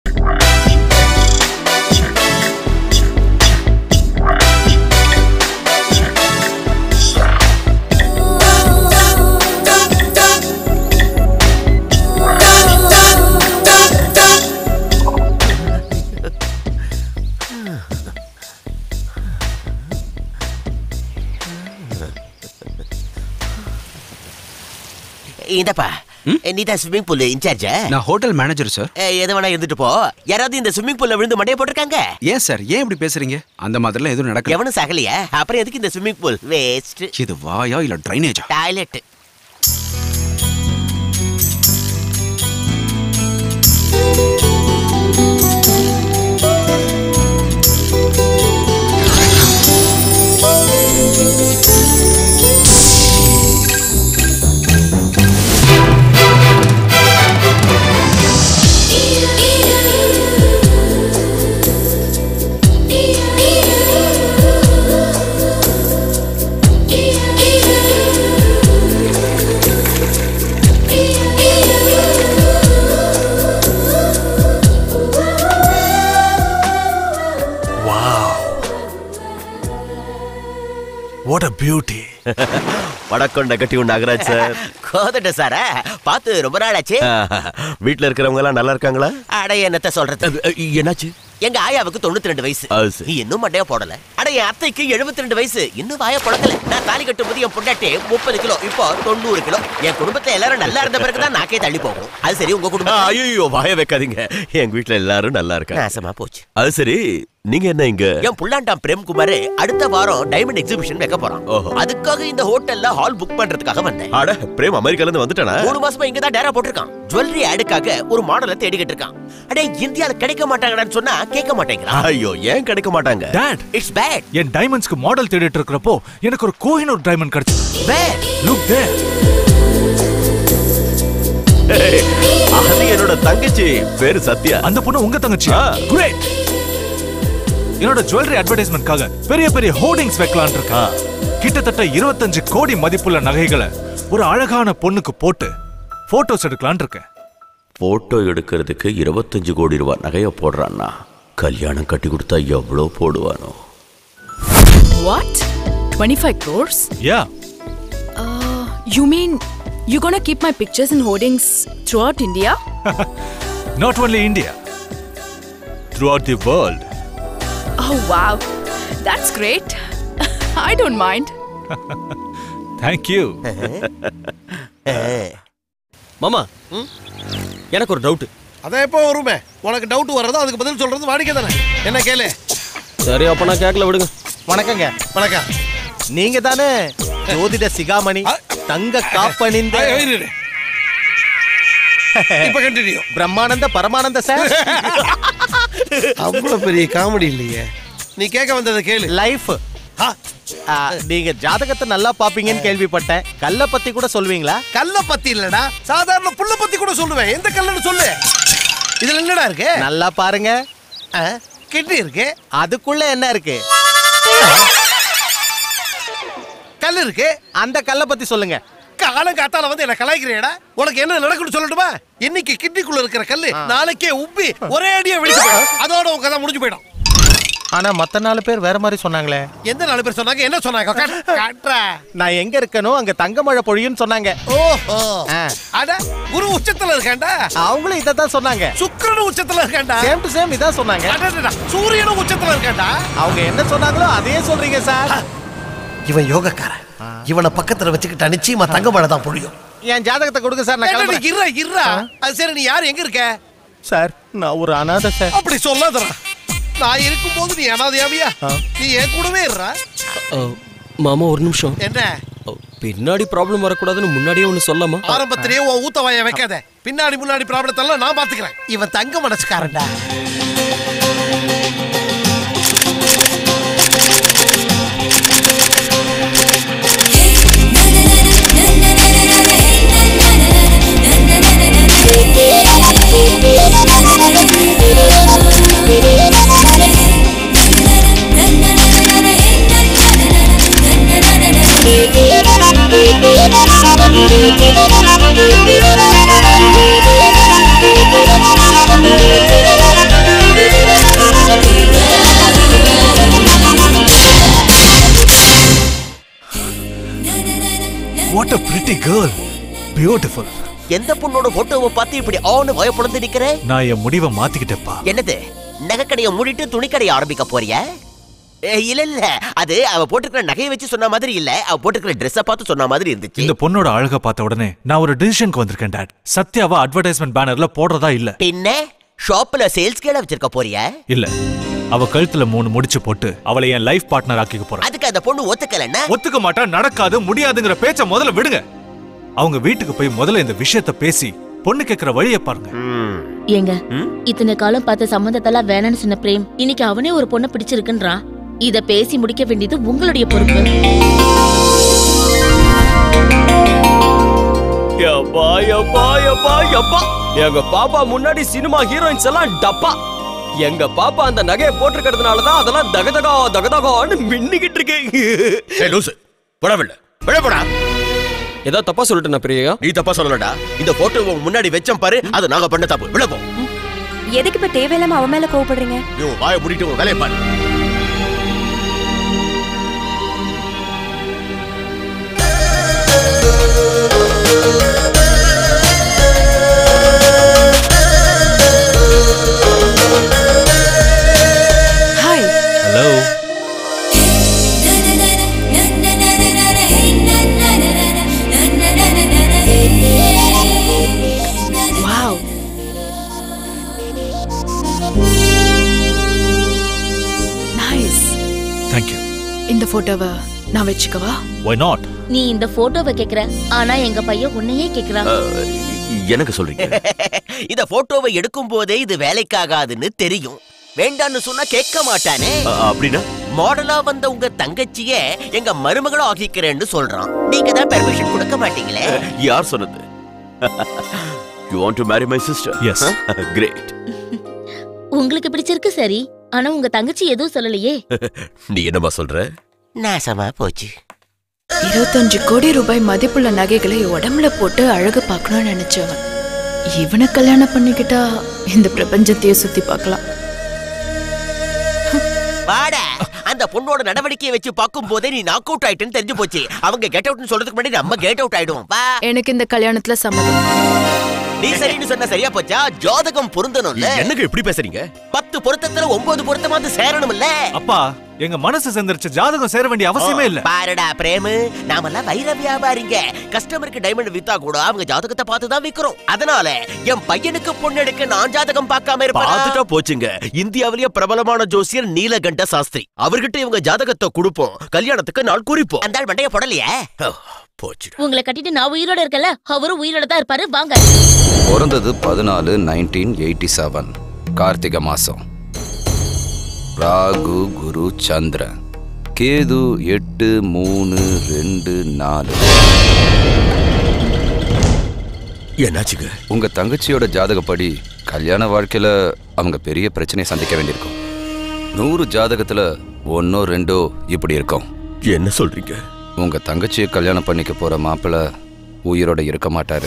இந்தப்பா நீ தான் ஸ்விம்மிங் பூல் இன்சார்ஜா நான் ஹோட்டல் மேனேஜர் சார் எது வேணா இருந்துட்டு போ யாராவது இந்த ஸ்விம்மிங் பூல்ல விழுந்து மண்டைய போட்டிருக்காங்க ஏன் சார் ஏன் இப்படி பேசுறீங்க அந்த மாதிரிலாம் எதுவும் நடக்கல எவனும் சாகலையா அப்புறம் எதுக்கு இந்த ஸ்விம்மிங் பூல் வேஸ்ட் இது வாயா இல்ல ட்ரைனேஜா டாய்லெட் வாட் அ பியூட்டி வடக்கொண்ட கட்டி உண்டு நாகராஜ் சார் கோதட்ட சாரா பார்த்து ரொம்ப நாள் ஆச்சு வீட்ல இருக்கிறவங்க எல்லாம் நல்லா இருக்காங்களா அட என்னத்த சொல்றது என்னாச்சு எங்க ஆயாவுக்கு தொண்ணூத்தி ரெண்டு வயசு அது சரி. நீ இன்னும் மண்டைய போடல அட என் அத்தைக்கு எழுபத்தி ரெண்டு வயசு இன்னும் வாய புழக்கல நான் தாலி கட்டும் போது என் பொண்டாட்டி முப்பது கிலோ இப்போ தொண்ணூறு கிலோ என் குடும்பத்துல எல்லாரும் நல்லா இருந்த பிறகுதான் நாக்கே தள்ளி போகும் அது சரி உங்க குடும்பம் ஐயோ வாய வைக்காதீங்க எங்க வீட்ல எல்லாரும் நல்லா இருக்காங்க நாசமா போச்சு அது சரி நீங்க என்ன இங்க என் புள்ளாண்டாம் பிரேம்குமார் அடுத்த வாரம் டைமண்ட் எக்ஸிபிஷன் வைக்க போறான் ஓஹோ. அதுக்காக இந்த ஹோட்டல்ல ஹால் புக் பண்றதுக்காக வந்தேன் அட பிரேம் அமெரிக்கால இருந்து வந்துட்டானா மூணு மாசமா இங்க தான் டேரா போட்டிருக்கான் ஜுவல்லரி அடுக்காக ஒரு மாடலை தேடிக்கிட்டு இருக்கான் அடே இந்தியால கிடைக்க மாட்டாங்கடான்னு சொன்னா கேட்க மாட்டேங்கிறான் ஐயோ ஏன் கிடைக்க மாட்டாங்க டாட் இட்ஸ் பேட் என் டைமண்ட்ஸ்க்கு மாடல் தேடிட்டு இருக்கிறப்போ எனக்கு ஒரு கோஹினூர் டைமண்ட் கிடைச்சது பேட் லுக் தேர் ஏய், அது என்னோட தங்கச்சி பேரு சத்யா அந்த பொண்ணு உங்க தங்கச்சி ஆ. கிரேட் என்னோட ஜுவல்லரி அட்வர்டைஸ்மெண்ட்காக பெரிய பெரிய ஹோர்டிங்ஸ் வைக்கலாம்னு இருக்கேன் கிட்டத்தட்ட இருபத்தஞ்சு கோடி மதிப்புள்ள நகைகளை ஒரு அழகான பொண்ணுக்கு போட்டு போட்டோஸ் எடுக்கலாம்னு இருக்கேன் போட்டோ எடுக்கிறதுக்கு இருபத்தஞ்சு கோடி ரூபாய் நகைய போடுறான்னா கல்யாணம் கட்டி கொடுத்தா எவ்வளோ போடுவானோ What? 25 crores? Yeah Uh, you mean you're gonna keep my pictures and hoardings throughout India? Not only India throughout the world Oh wow, that's great. I don't mind. Thank you மாமா எனக்கு ஒரு டவுட் அதான் எப்போ வருமே உனக்கு doubt வர்றதோ அதுக்கு பதில் சொல்றது வாடிக்கை தானே என்ன கேளு சரி அப்ப நான் கேட்கல விடுங்க வணக்கங்க வணக்கம் நீங்க தானே ஜோதிட சிகாமணி தங்க காப்பணிந்த ஐ- இரு, இரு. இப்ப கண்டினியூ பிரம்மானந்த பரமானந்த சார் அவ்வளவு பெரிய காமெடி இல்லையே நீ கேட்க வந்ததை கேளு லைஃப் நீங்க ஜாதகத்தை நல்லா பாப்பீங்கன்னு கேள்விப்பட்டேன் கல்ல பத்தி கூட சொல்வீங்களா கல்ல பத்தி இல்லடா சாதாரண புல்ல பத்தி கூட சொல்லுவேன் எந்த கல்லுன்னு சொல்லு இதுல என்னடா இருக்கு நல்லா பாருங்க கிட்னி இருக்கு அதுக்குள்ள என்ன இருக்கு கல் இருக்கு அந்த கல்ல பத்தி சொல்லுங்க காலம் காத்தால வந்து என்ன கலாய்க்கிறேடா உனக்கு என்ன நடக்கும்னு சொல்லட்டுமா இன்னைக்கு கிட்னிக்குள்ள இருக்கிற கல்லு நாளைக்கே உப்பி ஒரே அடியா வெடிச்சு போயிடும் அதோட உன் கதை முடிஞ்சு போயிடும் ஆனா மத்த நாலு பேர் வேற மாதிரி சொன்னாங்களே எந்த நாலு பேர் சொன்னாங்க என்ன சொன்னாங்க காட்டு- காட்டுறா. நான் எங்க இருக்கனோ அங்க தங்க மழை பொழியும்னு சொன்னாங்க ஓஹோ ஆ. அட குரு உச்சத்துல இருக்காண்டா அவங்களும் இதான் சொன்னாங்க சுக்கிரனும் உச்சத்துல இருக்காண்டா சேம் டு சேம் இதான் சொன்னாங்க அடடடா, சூரியனும் உச்சத்துல இருக்காண்டா அவங்க என்ன சொன்னாங்களோ அதையே சொல்றீங்க சார் இவன் யோகக்காரன் இவனை பக்கத்துல வச்சுக்கிட்டா நிச்சயமா தங்க மழை தான் பொழியும் என் ஜாதகத்தை கொடுங்க சார் நான் கிளம்புறேன். இருறா இருறா அது சரி நீ யார் எங்க இருக்க சார் நான் ஒரு அனாதை சார் அப்படி சொல்லாதடா நான் இருக்கும்போது நீ அனாதையாவியா நீ என் கூடவே இருறா மாமா ஒரு நிமிஷம் என்ன பின்னாடி ப்ராப்ளம் வரக்கூடாதுன்னு முன்னாடியே ஒன்று சொல்லாமா ஆரம்பத்திலேயே உன் ஊத்த வாய வைக்காத பின்னாடி முன்னாடி ப்ராப்ளத்தை எல்லாம் நான் பாத்துக்கிறேன் இவன் தங்க மனசுக்காரன்டா Thank you. கேர்ள் பியூட்டிஃபுல் எந்த பொண்ணோட போட்டோவை பார்த்து இப்படி ஆன்னு பயப்படுந்து நிக்கிற நான் என் முடிவை மாத்திக்கிட்டேப்பா என்னது நகைக்கடையை மூடிட்டு துணிக்கடையை ஆரம்பிக்க போறியா ஏ, இல்ல இல்ல அது அவ போட்டுக்கிற நகையை வச்சு சொன்ன மாதிரி இல்ல அவ போட்டுக்கிற ட்ரெஸ்ஸ பார்த்து சொன்ன மாதிரி இருந்துச்சு இந்த பொண்ணோட அழக பார்த்த உடனே நான் ஒரு டிசிஷனுக்கு வந்திருக்கேன் டாட் சத்யாவை அட்வர்டைஸ்மெண்ட் பேனர்ல போடுறதா இல்ல பின்ன ஷாப்ல சேல்ஸ் கேல வச்சிருக்க போறியா இல்ல அவ கழுத்துல மூணு முடிச்சு போட்டு அவளை என் லைஃப் பார்ட்னர் ஆக்கிக்க போறேன் அதுக்கு அந்த பொண்ணு ஒத்துக்கலன்னா ஒத்துக்க மாட்டா நடக்காது முடியாதுங்கிற பேச்ச முதல்ல விடுங்க அவங்க வீட்டுக்கு போய் முதல்ல இந்த விஷயத்த பேசி பொண்ணு கேக்குற வழியை பாருங்க ஏங்க இத்தனை காலம் பார்த்த சம்மந்தத்தெல்லாம் வேணாம்னு சொன்ன பிரேம் இன்னைக்கு அவனே ஒரு பொண்ணை பிடிச்சிருக்குன்றான் இத பேசி முடிக்க வேண்டியது உங்களுடைய பொறுப்பு யப்பா யப்பா யப்பா யப்பா எங்க பாப்பா முன்னாடி சினிமா ஹீரோயின்ஸ் எல்லாம் டப்பா எங்க பாப்பா அந்த நகையை போட்டிருக்கிறதுனால தான் அதெல்லாம் தகதகா தகதகான்னு மின்னிக்கிட்டு இருக்கு ஏய் லூசு விடவில்லை விழப்படா ஏதோ தப்பா சொல்லிட்டேன் பிரியா நீ தப்பா சொல்லலடா இந்த போட்டோ முன்னாடி வெச்சம் பாரு அது நாங்க பண்ண தப்பு விழப்போ எதுக்கு இப்ப தேவையில்லாம அவன் மேல கோவப்படுறீங்க நீ உன் வாயை மூடிட்டு உன் வேலையை பாரு hi hello wow nice thank you இந்த போட்டோவை நான் வச்சுக்கவா ஒய் நாட் நீ இந்த போட்டோவை கேக்குற ஆனா எங்க பையன் உன்னையே கேக்குறான் எனக்கு சொல்றீங்க இத போட்டோவை எடுக்கும் போதே இது வேலைக்காகாதுன்னு தெரியும் வேண்டான்னு சொன்னா கேட்க மாட்டானே அ, அப்படின்னா மாடலா வந்த உங்க தங்கச்சிய எங்க மருமகளும் ஆகிக்கிறேன்னு சொல்றான் நீங்க தான் பெர்மிஷன் கொடுக்க மாட்டீங்களே யார் சொன்னது you want to marry my sister Yes. Great உங்களுக்கு பிடிச்சிருக்கு சரி ஆனா உங்க தங்கச்சி எதுவும் சொல்லலையே நீ என்னமா சொல்ற நாசமா போச்சு இருபத்தஞ்சு கோடி ரூபாய் மதிப்புள்ள நகைகளை உடம்புல போட்டு அழகு பார்க்கணும்னு நினைச்சவன் இவனை கல்யாணம் பண்ணிக்கிட்டா இந்த பிரபஞ்சத்தையே சுத்தி பார்க்கலாம் வாடா அந்த பொண்ணோட நடவடிக்கையை வச்சு பார்க்கும் போதே நீ நாக் அவுட் ஆயிட்டுன்னு தெரிஞ்சு போச்சு அவங்க கெட் அவுட்னு சொல்றதுக்கு முன்னாடி நம்ம கெட் அவுட் ஆயிடுவோம் வா எனக்கு இந்த கல்யாணத்துல சம்மதம் நீ சரின்னு சொன்ன சரியா போச்சா ஜோதகம் பொருந்தணும்ல என்னங்க இப்படி பேசுறீங்க பத்து பொருத்தத்துல ஒன்பது பொருத்தமாவது சேரணும்ல அப்பா எங்க மனசு செந்திருச்ச ஜாதகம் சேர வேண்டிய அவசியமே இல்ல பாருடா பிரேமு நாமெல்லாம் வைர வியாபாரிங்க கஸ்டமருக்கு டைமண்ட் வித்தா கூட அவங்க ஜாதகத்தை பார்த்து தான் விக்கிறோம் அதனால என் பையனுக்கு பொண்ணு எடுக்க நான் ஜாதகம் பார்க்காம பார்த்துட்டா இருப்பேன் போச்சுங்க இந்தியாவிலேயே பிரபலமான ஜோசியர் நீலகண்ட சாஸ்திரி அவர்கிட்ட இவங்க ஜாதகத்தை கொடுப்போம் கல்யாணத்துக்கு நாள் குறிப்போம் அந்த ஆள் மண்டைய போடலையே போச்சு உங்களை கட்டிட்டு நான் உயிரோட இருக்கல அவரும் உயிரோட தான் இருப்பாரு வாங்க பிறந்தது பதினாலு நைன்டீன் எயிட்டி செவன் கார்த்திகை மாசம் ராகு குரு சந்திரன் கேது எட்டு மூணு ரெண்டு நாலு என்னாச்சுங்க உங்க தங்கச்சியோட ஜாதகப்படி கல்யாண வாழ்க்கையில அவங்க பெரிய பிரச்சனையை சந்திக்க வேண்டியிருக்கும் நூறு ஜாதகத்துல ஒன்னோ ரெண்டோ இப்படி இருக்கும் என்ன சொல்றீங்க உங்க தங்கச்சியை கல்யாணம் பண்ணிக்க போற மாப்பிள்ளை உயிரோட இருக்க மாட்டாரு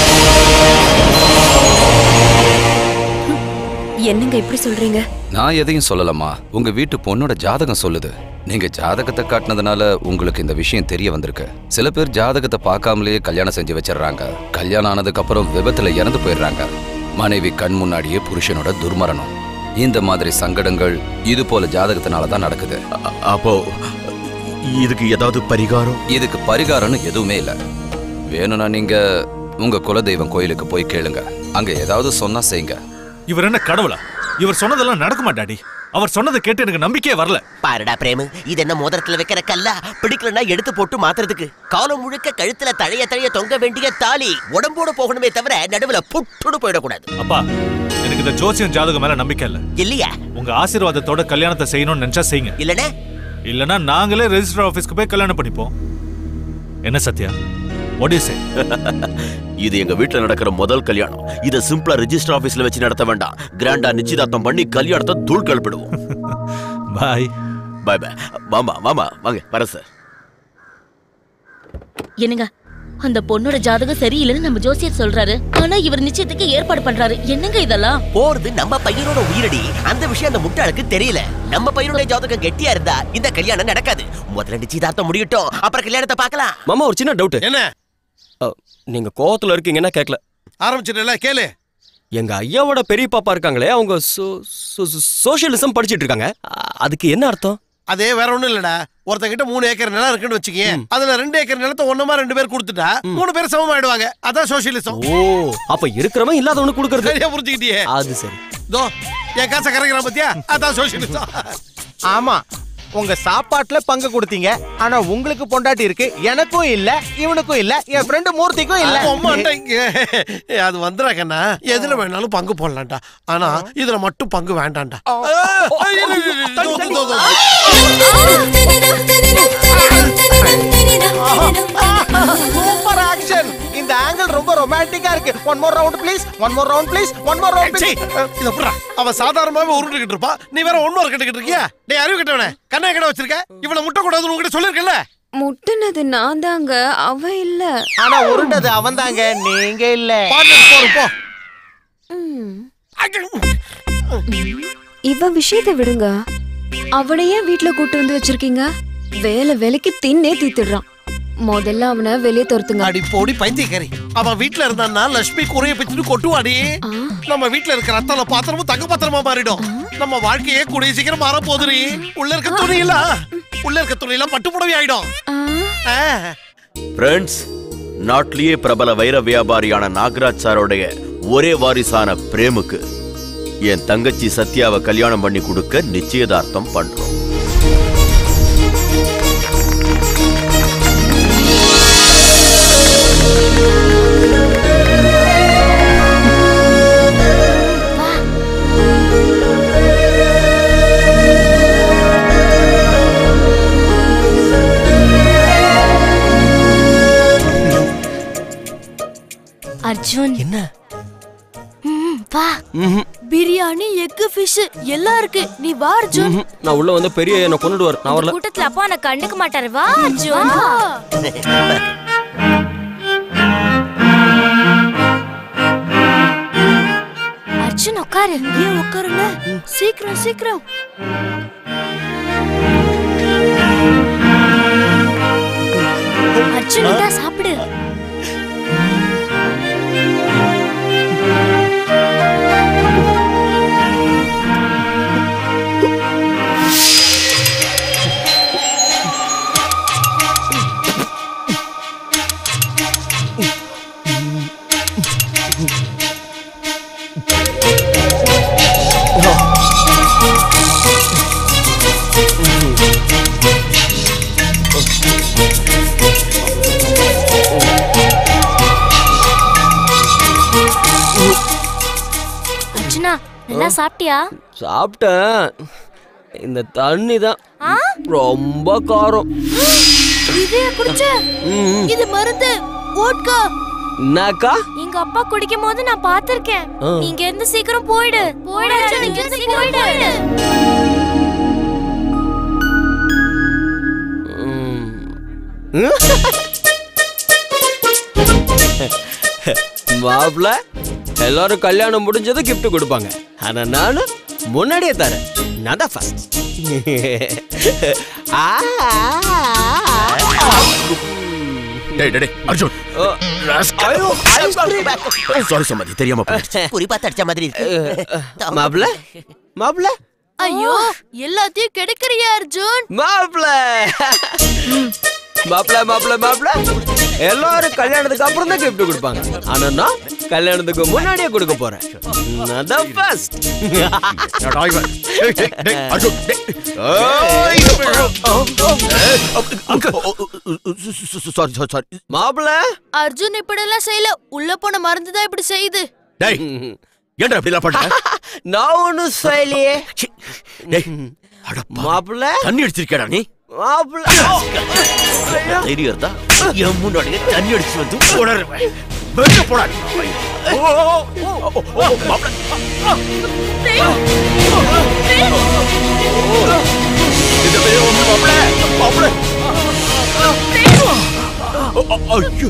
என்னங்க இப்படி சொல்றீங்க நான் எதையும் சொல்லலம்மா உங்க வீட்டு பொண்ணோட ஜாதகம் சொல்லுது நீங்க ஜாதகத்தை காட்டினதுனால உங்களுக்கு இந்த விஷயம் தெரிய வந்திருக்கு சில பேர் ஜாதகத்தை பார்க்காமலேயே கல்யாணம் செஞ்சு வச்சிடுறாங்க கல்யாணம் ஆனதுக்கு அப்புறம் விபத்துல இறந்து போயிடுறாங்க மனைவி கண் முன்னாடியே புருஷனோட துர்மரணம் இந்த மாதிரி சங்கடங்கள் இது போல ஜாதகத்தினால தான் நடக்குது அ- அப்போ இதுக்கு ஏதாவது பரிகாரம் இதுக்கு பரிகாரம்னு எதுவுமே இல்ல வேணும்னா நீங்க உங்க குலதெய்வம் கோயிலுக்கு போய் கேளுங்க அங்க ஏதாவது சொன்னா செய்யுங்க இவர் என்ன கடவுளா இவர் சொன்னதெல்லாம் நடக்குமா டாடி அவர் சொன்னதை கேட்டு எனக்கு நம்பிக்கையே வரல பாருடா பிரேமு இது என்ன மோதிரத்துல வைக்கிற கல்லா பிடிக்கலன்னா எடுத்து போட்டு மாத்துறதுக்கு காலம் முழுக்க கழுத்துல தழைய தழைய தொங்க வேண்டிய தாலி உடம்போட போகணுமே தவிர நடுவுல புட்டுன்னு போயிடக்கூடாது அப்பா எனக்கு இந்த ஜோசியம் ஜாதகம் மேல நம்பிக்கை இல்ல இல்லையா உங்க ஆசீர்வாதத்தோட கல்யாணத்தை செய்யணும்னு நினைச்சா செய்யுங்க இல்லனே இல்லனா நாங்களே ரெஜிஸ்டர் ஆபீஸ்க்கு போய் கல்யாணம் பண்ணிப்போம் என்ன சத்யா வாட் யூ சே இது எங்க வீட்ல நடக்கிற முதல் கல்யாணம் இத சிம்பிளா ரெஜிஸ்டர் ஆபீஸ்ல வச்சு நடத்த வேண்டாம் கிராண்டா நிச்சயதார்த்தம் பண்ணி கல்யாணத்தை தூள் கலப்பிடுவோம் பாய் பை பை மாமா மாமா வாங்க வர சார் என்னங்க அந்த பொண்ணோட ஜாதகம் சரியில்லைன்னு நம்ம ஜோசியர் சொல்றாரு ஆனா இவர் நிச்சயத்துக்கு ஏற்பாடு பண்றாரு என்னங்க இதெல்லாம் போறது நம்ம பையனோட உயிரடி அந்த விஷயம் அந்த முட்டாளுக்கு தெரியல நம்ம பையனோட ஜாதகம் கெட்டியா இருந்தா இந்த கல்யாணம் நடக்காது முதல்ல நிச்சயதார்த்தம் முடியட்டும் அப்புறம் கல்யாணத்தை பார்க்கலாம் மாமா ஒரு சின்ன டவுட் என்ன அ, நீங்க கோவத்துல இருக்கீங்கன்னா கேட்கல ஆரம்பிச்சிடல கேளு எங்க ஐயாவோட பெரிய பாப்பா இருக்காங்களே அவங்க சோசியலிசம் படிச்சிட்டு இருக்காங்க அ- அதுக்கு என்ன அர்த்தம் அதே வேற ஒண்ணும் இல்லடா ஒருத்தங்கிட்ட மூணு ஏக்கர் நிலம் இருக்குன்னு வச்சுக்கயே அதுல ரெண்டு ஏக்கர் நிலத்தை ஒண்ணுமா ரெண்டு பேர் கொடுத்துட்டா மூணு பேர் சமமாயிடுவாங்க அதான் சோசியலிசம் ஓ அப்ப இருக்கிறவன் இல்லாதவனு கொடுக்கறது சரியா புரிஞ்சுக்கிட்டியே அது சரி தோ என் காசை கரைக்கிறான் பாத்தியா அதான் சோசியலிசம் ஆமா உங்க சாப்பாட்டுல பங்கு கொடுத்தீங்க ஆனா உங்களுக்கு பொண்டாட்டி இருக்கு எனக்கும் இல்ல இவனுக்கும் இல்ல என் ஃப்ரெண்டு மூர்த்திக்கும் இல்ல அம்மாண்டா இங்க. அது வந்துடா கண்ணா எதுல வேணாலும் பங்கு போடலாம்டா ஆனா இதுல மட்டும் பங்கு வேண்டாம்டா தோ, தோ, தோ, தோ. சூப்பர் ஆக்ஷன் இந்த ஆங்கிள் ரொம்ப ரொமான்டிக்கா இருக்கு one more round please one more round please one more round சீ, இத புடுறா. அவன் சாதாரணமாவே உருண்டுகிட்டு இருப்பா நீ வேற ஒன்னொரு கட்டுக்கிட்டு இருக்கியா டேய் அறிவு கட்டவனே கண்ணை கடை வச்சிருக்க இவள முட்டை கூடாதுன்னு உங்ககிட்ட சொல்லிருக்கல முட்டுனது நான் தாங்க அவ இல்ல ஆனா உருண்டது அவன் தாங்க நீங்க இல்ல போறோம் போ இவ விஷயத்தை விடுங்க அவனையே வீட்ல கூட்டு வந்து வச்சிருக்கீங்க வேலை வேலைக்கு தின்னே தீத்துடுறான் முதல்ல அவனை வெளியே துரத்துங்க அடி போடி பைத்தியக்காரி அவன் வீட்ல இருந்தான்னா லட்சுமி குறைய பிச்சுட்டு கொட்டுவாடி நம்ம வீட்ல இருக்கிற அத்தனை பாத்திரமும் தங்க பாத்திரமா மாறிடும் நம்ம வாழ்க்கையே கூடிய சீக்கிரம் மாற போதுரி உள்ள இருக்க துணியில உள்ள இருக்க துணியில பட்டு புடவை ஆயிடும் ஆ. ஃப்ரெண்ட்ஸ் நாட்டிலேயே பிரபல வைர வியாபாரியான நாகராஜ் சாரோடைய ஒரே வாரிசான பிரேமுக்கு என் தங்கச்சி சத்யாவை கல்யாணம் பண்ணி கொடுக்க நிச்சயதார்த்தம் பண்றோம் அர்ஜுன் என்ன ம், வா பிரியாணி எக் ஃபிஷ் எல்லாம் இருக்கு நீ வா அர்ஜுன் ம்ஹும். நான் உள்ள வந்து பெரிய என்ன கொண்டுடுவார் நான் வரல கூட்டத்துல அப்பா நான் கண்டுக்க மாட்டாரு வா அர்ஜுன் அர்ஜுன் உட்காரு ஏன் உட்காருல சீக்கிரம் சீக்கிரம் அர்ஜுன் இந்தா சாப்பிடு அர்ஜுனா நல்லா சாப்பிட்டியா சாப்பிட்டேன் இந்த தண்ணி தான் ஆ? ரொம்ப காரம் இது குடிச்ச ம். இது மருந்து ஓட்கா என்னக்கா எங்க அப்பா குடிக்கும் போது நான் பாத்திருக்கேன் ஆ. நீங்க இருந்து சீக்கிரம் போயிடு போயிடு அர்ஜுன், இங்க இருந்து போயிடு மாப்பிள்ள எல்லாரும் கல்யாணம் முடிஞ்சது gift கொடுப்பாங்க ஆனா நானு முன்னாடியே தரேன் நான் தான் ஃபர்ஸ்ட் டேய் டேய், டேய் அர்ஜுன் சாரி சம்மதி தெரியாம போயிடுச்சு. குறி பார்த்து அடிச்ச மாதிரி இருக்கு மாப்பிள்ள மாப்பிள்ள ஐயோ எல்லாத்தையும் கெடுக்கிறியா அர்ஜுன் மாப்பிள்ள மாப்பிள்ள மாப்பிள்ள மாப்பிள்ள எல்லாரும் கல்யாணத்துக்கு அப்புறம் தான் gift கொடுப்பாங்க ஆனா நான் கல்யாணத்துக்கு முன்னாடியே கொடுக்க போறேன் நான் தான் ஃபர்ஸ்ட் என்னடா இவன்? டேய், டேய், டேய், அர்ஜுன், டேய். ஏய், அங்கிள், சாரி சாரி சாரி மாப்பிள்ள அர்ஜுன் இப்படி எல்லாம் செய்யல உள்ள போன மருந்து தான் இப்படி செய்யுது டேய் ஏன்டா இப்படி எல்லாம் பண்ற நான் ஒன்னும் செய்யலையே டேய் மாப்பிள்ள தண்ணி அடிச்சிருக்கேடா நீ மாப்பிள்ள தைரியம் இருந்தா என் முன்னாடியே தண்ணி அடிச்சு வந்து உணர்வேன் வெளிய போடா நீ. ஓ, ஓ, ஓ, ஓ, ஓ, ஓ, மாப்பிள. இந்த பெரிய ஒண்ணு மாப்பிள, மாப்பிள. ஓ, ஓ, ஐயோ.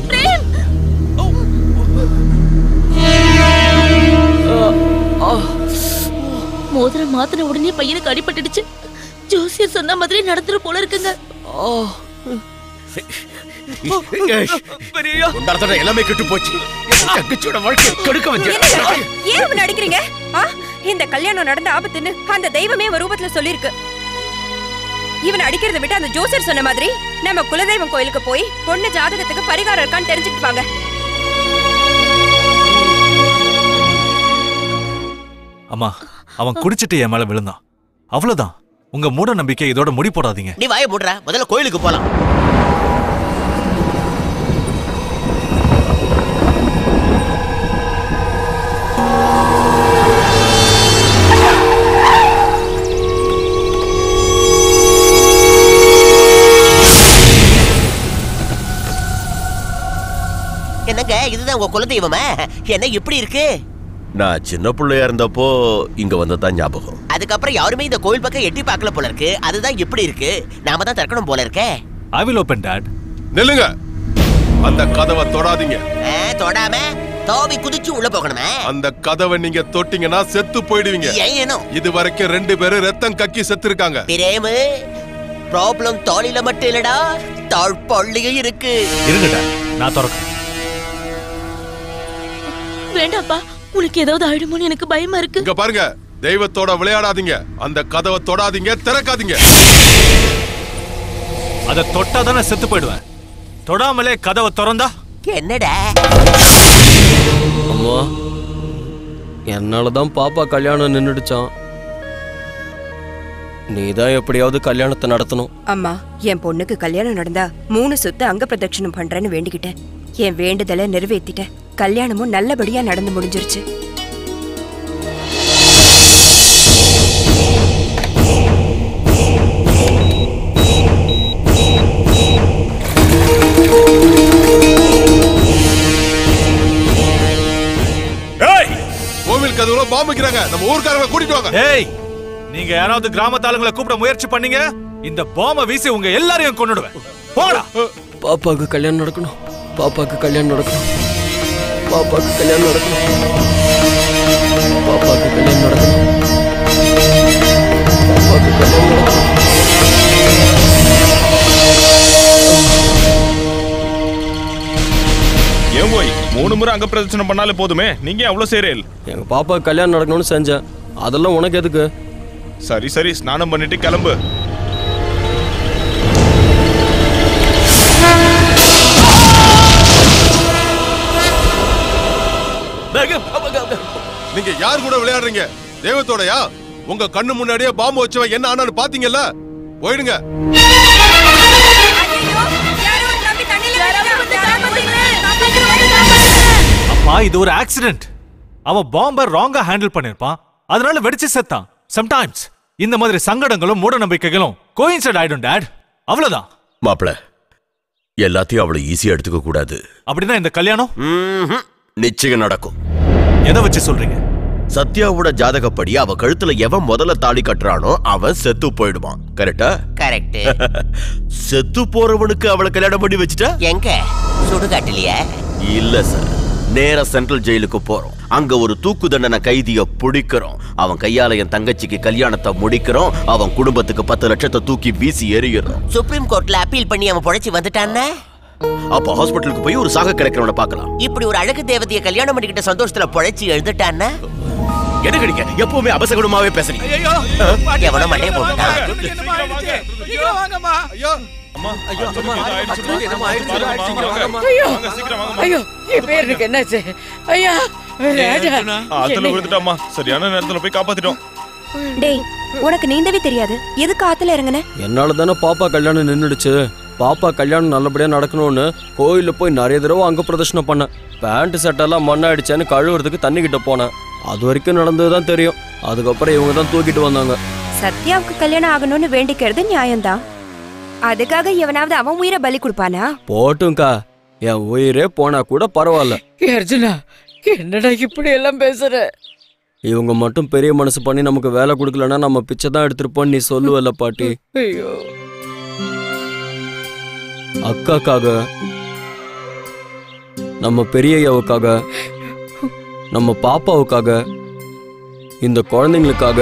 மோதிரம் மாத்தின உடனே பையனுக்கு அடிபட்டுடுச்சு ஜோசியர் சொன்ன மாதிரி நடந்துரும் போல இருக்குங்க பெரியய்யா உண்டாலத்தோட எல்லாமே கெட்டு போச்சு என் தங்கச்சியோட வாழ்க்கையை கெடுக்க வச்சு ஏன் இப்படி நடிக்கிறீங்க ஆ? இந்த கல்யாணம் நடந்த ஆபத்துன்னு அந்த தெய்வமே ஒரு ரூபத்துல சொல்லிருக்கு இவனை அடிக்கிறத விட்டு அந்த ஜோசர் சொன்ன மாதிரி நம்ம குலதெய்வம் கோயிலுக்கு போய் பொண்ணு ஜாதகத்துக்கு பரிகாரம் இருக்கான்னு தெரிஞ்சுக்கிட்டு வாங்க அம்மா அவன் குடிச்சிட்டு என் மேல விழுந்தான் அவ்வளவுதான் உங்க மூட நம்பிக்கை இதோட முடி போடாதீங்க நீ வாய மூடுற முதல்ல கோயிலுக்கு போலாம் என்னங்க இதுதான் உங்க குலதெய்வமா என்ன இப்படி இருக்கு நான் சின்ன பிள்ளையா இருந்தப்போ இங்க வந்ததான் ஞாபகம் அதுக்கப்புறம் யாருமே இந்த கோயில் பக்கம் எட்டி பார்க்கல போல இருக்கு அதுதான் இப்படி இருக்கு நாம தான் திறக்கணும் போல இருக்கே ஐ வில் ஓபன் டாட் நில்லுங்க அந்த கதவை தொடாதீங்க ஆ, தொடாம தோவி குதிச்சு உள்ள போகணுமே அந்த கதவை நீங்க தொட்டீங்கன்னா செத்து போயிடுவீங்க ஏனும் இது வரைக்கும் ரெண்டு பேரும் ரத்தம் கக்கி செத்து இருக்காங்க பிரேமு ப்ராப்ளம் தோளில மட்டும் இல்லடா தாழ்பள்ளியும் இருக்கு இருங்கடா நான் திறக்கிறேன் வேண்டாப்பா உனக்கு ஏதாவது ஆயிடுமோன்னு எனக்கு பயமா இருக்கு இங்க பாருங்க தெய்வத்தோட விளையாடாதீங்க அந்த கதவை தொடாதீங்க திறக்காதீங்க அதை தொட்டா தானே செத்து போயிடுவேன் தொடாமலே கதவை திறந்தா என்னடா அம்மா என்னால தான் பாப்பா கல்யாணம் நின்னுடுச்சான் நீ தான் எப்படியாவது கல்யாணத்தை நடத்தணும் அம்மா என் பொண்ணுக்கு கல்யாணம் நடந்தா மூணு சொத்து அங்க பிரதட்சணம் பண்றேன்னு வேண்டிக்கிட்டேன் என் வேண்டுதலை நிறைவேத்திட்டேன் கல்யாணமும் நல்லபடியா நடந்து முடிஞ்சிருச்சு கோவில் கதவுல பாம்பு வைக்கிறாங்க நம்ம ஊர்க்காரங்க கூட்டிட்டு வாங்க ஏய் நீங்க யாராவது கிராமத்து ஆளுங்களை கூப்பிட முயற்சி பண்ணீங்க இந்த பாம்ப வீசி உங்க எல்லாரையும் கொன்னுடுவேன் போடா பாப்பாக்கு கல்யாணம் நடக்கணும் பாப்பாக்கு கல்யாணம் நடக்கணும் பாப்பாக்கு கல்யாணம் நடக்கணும் பாப்பாக்கு கல்யாணம் நடக்கணும் பாப்பாக்கு கல்யாணம் நடக்கணும் ஏன் போய் மூணு முறை அங்க பிரதட்சணம் பண்ணாலே போதுமே நீங்க ஏன் அவ்வளவு செய்றீல் எங்க பாப்பாக்கு கல்யாணம் நடக்கணும்னு செஞ்சேன் அதெல்லாம் உனக்கு எதுக்கு சரி சரி ஸ்நானம் பண்ணிட்டு கிளம்பு நீங்க யார் கூட விளையாடுறீங்க தெய்வத்தோடயா உங்க கண்ணு முன்னாடியே பாம்பு வச்சவன் என்ன ஆனான்னு பாத்தீங்கல்ல போயிடுங்க அப்பா இது ஒரு ஆக்சிடென்ட் அவன் பாம்பை ராங்கா ஹேண்டில் பண்ணிருப்பான் அதனால வெடிச்சு செத்தான் சம்டைம்ஸ் இந்த மாதிரி சங்கடங்களும் மூட நம்பிக்கைகளும் கோயின்சைட் ஆயிடும் டாட் அவ்வளவுதான் மாப்பிள எல்லாத்தையும் அவ்வளவு ஈஸியா எடுத்துக்க கூடாது அப்படின்னா இந்த கல்யாணம் நிச்சயம் நடக்கும் எதை வச்சு சொல்றீங்க சத்யாவோட ஜாதகப்படி அவ கழுத்துல எவன் முதல்ல தாலி கட்டுறானோ அவன் செத்து போயிடுவான் கரெக்டா கரெக்ட் செத்து போறவனுக்கு அவளை கல்யாணம் பண்ணி வச்சுட்டா எங்க சுடுகாட்டிலியா இல்ல சார் நேரா சென்ட்ரல் ஜெயிலுக்கு போறோம் அங்க ஒரு தூக்கு தண்டனை கைதிய பிடிக்கிறோம் அவன் கையால என் தங்கச்சிக்கு கல்யாணத்தை முடிக்கிறோம் அவன் குடும்பத்துக்கு பத்து லட்சத்தை தூக்கி வீசி எறிகிறோம் சுப்ரீம் கோர்ட்ல அப்பீல் பண்ணி அவன் பொழைச்சு வந்துட்டான்னா அப்ப ஹாஸ்பிட்டலுக்கு போய் ஒரு சாக கிடைக்கிறவனை பார்க்கலாம் இப்படி ஒரு அழகு தேவதைய கல்யாணம் பண்ணிக்கிட்ட சந்தோஷத்துல பொழைச்சு எழுந்துட்டான்னா என்ன கிடைக்க எப்பவுமே அபசகுணமாவே பேசுறீங்க எவனோ மண்டைய போட்டுட்டான் ஐயோ ஐயோ என் பேருக்கு என்னாச்சு ஐயா ராஜா ஆத்துல என்னை- விழுந்துட்டாமா சரியான நேரத்துல போய் காப்பாத்திட்டோம் டேய் உனக்கு நீந்தவே தெரியாது எதுக்கு ஆத்துல இறங்குன என்னால தானே பாப்பா கல்யாணம் நின்றுடுச்சு பாப்பா கல்யாணம் நல்லபடியா நடக்கணும்னு கோயில்ல போய் நிறைய தடவை அங்க பிரதர்ஷனம் பண்ணேன் பேண்ட் சட்டெல்லாம் மண்ணாயிடுச்சேன்னு கழுவுறதுக்கு தண்ணி கிட்ட போனேன் அது வரைக்கும் நடந்ததுதான் தெரியும் அதுக்கப்புறம் இவங்க தான் தூக்கிட்டு வந்தாங்க சத்யாவுக்கு கல்யாணம் ஆகணும்னு வேண்டிக்கிறது நியாயம்தான் அதுக்காக எவனாவது அவன் உயிரை பலி கொடுப்பானா போட்டும்க்கா என் உயிரே போனா கூட பரவாயில்ல ஏய், அர்ஜுனா என்னடா இப்படி எல்லாம் பேசுற இவங்க மட்டும் பெரிய மனசு பண்ணி நமக்கு வேலை கொடுக்கலன்னா நம்ம பிச்சை தான் எடுத்திருப்போம் நீ சொல்லுவல்ல பாட்டி ஐயோ அக்காக்காக நம்ம பெரியய்யாவுக்காக நம்ம பாப்பாவுக்காக இந்த குழந்தைங்களுக்காக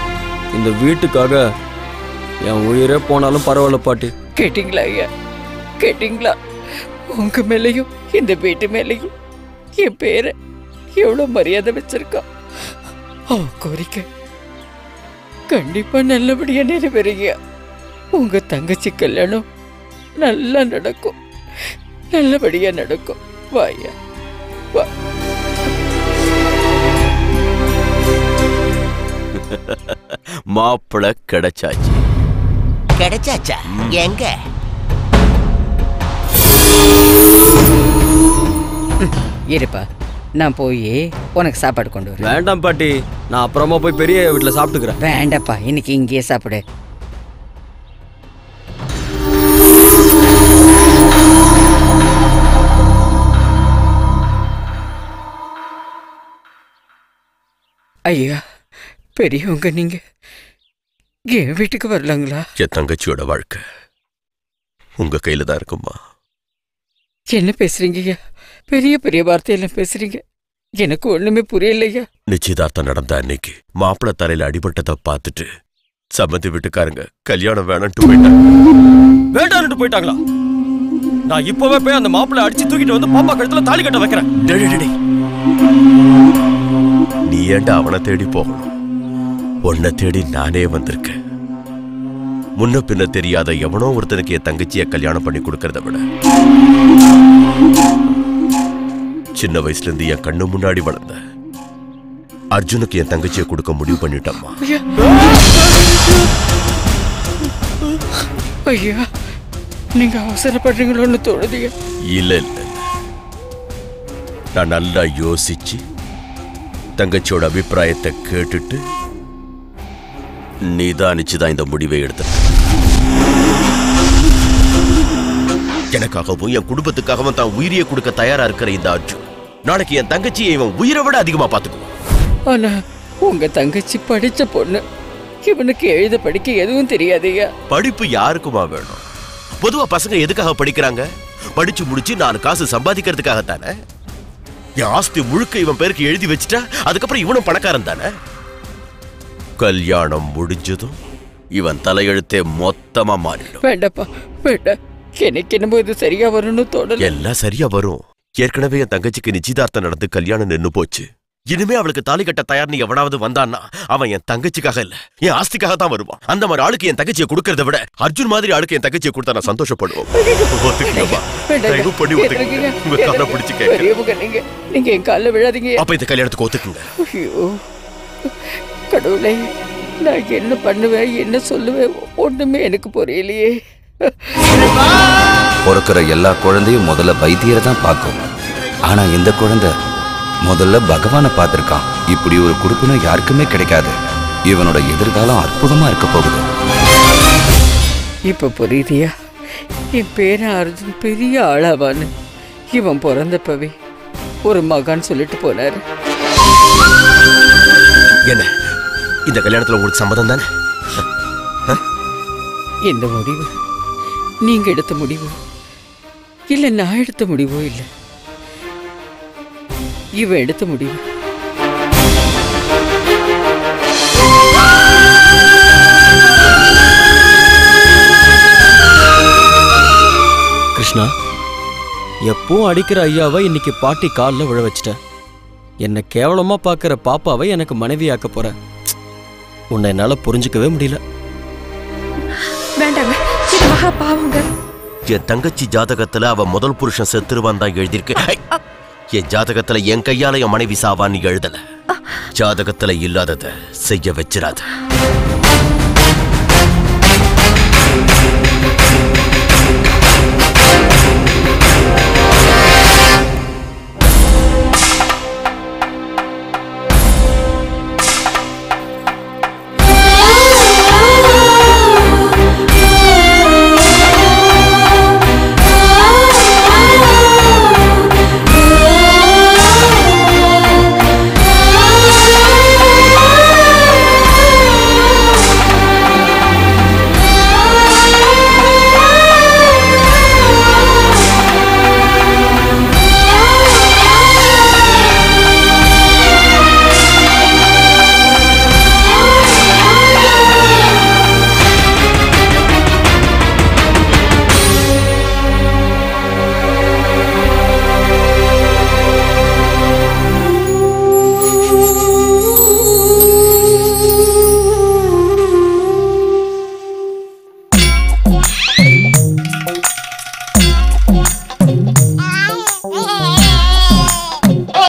இந்த வீட்டுக்காக என் உயிரே போனாலும் பரவாயில்ல பாட்டி கேட்டிங்களா ஐயா கேட்டீங்களா உங்க மேலையும் இந்த வீட்டு மேலையும் என் பேரை எவ்வளவு மரியாதை வச்சிருக்கான் அவன் கோரிக்கை கண்டிப்பா நல்லபடியா நிறைவேறீங்க உங்க தங்கச்சி கல்யாணம் நல்லா நடக்கும் நல்லபடியா நடக்கும் வாயா வா மாப்பிள கிடைச்சாச்சு கிடைச்சாச்சா எங்க இருப்பா நான் போய் உனக்கு சாப்பாடு கொண்டு வரேன் வேண்டாம் பாட்டி நான் அப்புறமா போய் பெரிய வீட்டில் சாப்பிட்டுக்கிறேன் வேண்டாப்பா இன்னைக்கு இங்கேயே சாப்பிடு ஐயா பெரியவங்க நீங்க என் வீட்டுக்கு வரலாங்களா என் தங்கச்சியோட வாழ்க்கை உங்க கையில தான் இருக்குமா என்ன பேசுறீங்க ஐயா பெரிய பெரிய வார்த்தையெல்லாம் பேசுறீங்க எனக்கு ஒண்ணுமே புரியலையா நிச்சயதார்த்தம் நடந்த அன்னைக்கு மாப்பிள தலையில அடிபட்டதை பார்த்துட்டு சம்மந்தி வீட்டுக்காரங்க கல்யாணம் வேணான்ட்டு போயிட்டாங்க வேண்டாம்னு போயிட்டாங்களா நான் இப்பவே போய் அந்த மாப்பிள்ளை அடிச்சு தூக்கிட்டு வந்து பாப்பா கழுத்துல தாலி கட்ட வைக்கிறேன் டேய், டேய், டேய். நீ ஏன்டா அவனை தேடி போகணும் உன்னை தேடி நானே வந்திருக்கேன் முன்ன பின்ன தெரியாத எவனோ ஒருத்தனுக்கு என் தங்கச்சியை கல்யாணம் பண்ணி கொடுக்கறத விட சின்ன வயசுல இருந்து என் கண்ணு முன்னாடி வளர்ந்த அர்ஜுனுக்கு என் தங்கச்சியை கொடுக்க முடிவு பண்ணிட்டம்மா ஐயா நீங்க அவசரப்படுறீங்களோன்னு தோணுதியா இல்ல இல்ல இல்ல. நான் நல்லா யோசிச்சு தங்கச்சியோட அபிப்பிராயத்தை கேட்டுட்டு நிதானிச்சு தான் இந்த முடிவை எடுத்த எனக்காகவும் என் குடும்பத்துக்காகவும் தான் உயிரியை கொடுக்க தயாரா இருக்கிற இந்த அர்ஜுன் நாளைக்கு என் தங்கச்சியை இவன் உயிரை விட அதிகமா பாத்துக்குவான் ஆனா உங்க தங்கச்சி படிச்ச பொண்ணு இவனுக்கு எழுத படிக்க எதுவும் தெரியாதையா படிப்பு யாருக்குமா வேணும் பொதுவா பசங்க எதுக்காக படிக்கிறாங்க படிச்சு முடிச்சு நாலு காசு சம்பாதிக்கிறதுக்காக தானே என் ஆஸ்தி முழுக்க இவன் பேருக்கு எழுதி வச்சுட்டா அதுக்கப்புறம் இவனும் பணக்காரன் தானே கல்யாணம் முடிஞ்சதும் இவன் தலையெழுத்தே மொத்தமா மாறிடும் வேண்டாப்பா வேண்டாம் எனக்கு என்னமோ இது சரியா வரும்னு தோணல எல்லாம் சரியா வரும் ஏற்கனவே என் தங்கச்சிக்கு நிச்சயதார்த்தம் நடந்து கல்யாணம் நின்னு போச்சு இனிமே அவளுக்கு தாலி கட்ட தயார்னு எவனாவது வந்தான்னா அவன் என் தங்கச்சிக்காக இல்ல என் ஆஸ்திக்காக தான் வருவான் அந்த மாதிரி ஆளுக்கு என் தங்கச்சியை கொடுக்கறத விட அர்ஜுன் மாதிரி ஆளுக்கு என் தங்கச்சியை கொடுத்தா நான் சந்தோஷப்படுவோம் ஒத்துக்கங்கம்மா. தயவு பண்ணி ஒத்துக்கங்க உங்க காலை பிடிச்சு கேட்க பெரியவங்க நீங்க நீங்க என் காலில் விழாதீங்க அப்ப இந்த கல்யாணத்துக்கு ஒத்துக்குங்க ஐயோ கடவுளே நான் என்ன பண்ணுவேன் என்ன சொல்லுவேன் ஒண்ணுமே எனக்கு புரியலையே பிறக்கிற எல்லா குழந்தையும் முதல்ல வைத்தியரை தான் பார்க்கும் ஆனா இந்த குழந்தை முதல்ல பகவானை பார்த்திருக்கான் இப்படி ஒரு குடுப்பினம் யாருக்குமே கிடைக்காது இவனோட எதிர்காலம் அற்புதமா இருக்க போகுது இப்ப புரியுதியா என் பேரன் அர்ஜுன் பெரிய ஆளாவான்னு இவன் பிறந்தப்பவே ஒரு மகான் சொல்லிட்டு போனாரு என்ன இந்த கல்யாணத்துல உங்களுக்கு சம்மதம் தானே இந்த முடிவு நீங்க எடுத்த முடிவு இல்ல நான் எடுத்த முடிவோ இல்ல இவன் எடுத்த முடிவு கிருஷ்ணா எப்பவும் அடிக்கிற ஐயாவை இன்னைக்கு பாட்டி காலில் விழ வச்சிட்டேன் என்னை கேவலமா பார்க்குற பாப்பாவை எனக்கு மனைவியாக்க போறேன் உன்னை என்னால் புரிஞ்சுக்கவே முடியல வேண்டாங்க இது மகா பாவங்க என் தங்கச்சி ஜாதகத்துல அவ முதல் புருஷன் செத்துருவான் தான் எழுதியிருக்கு ஐ! என் ஜாதகத்துல என் கையால என் மனைவி சாவான்னு எழுதல ஜாதகத்துல இல்லாதத செய்ய வச்சிடாத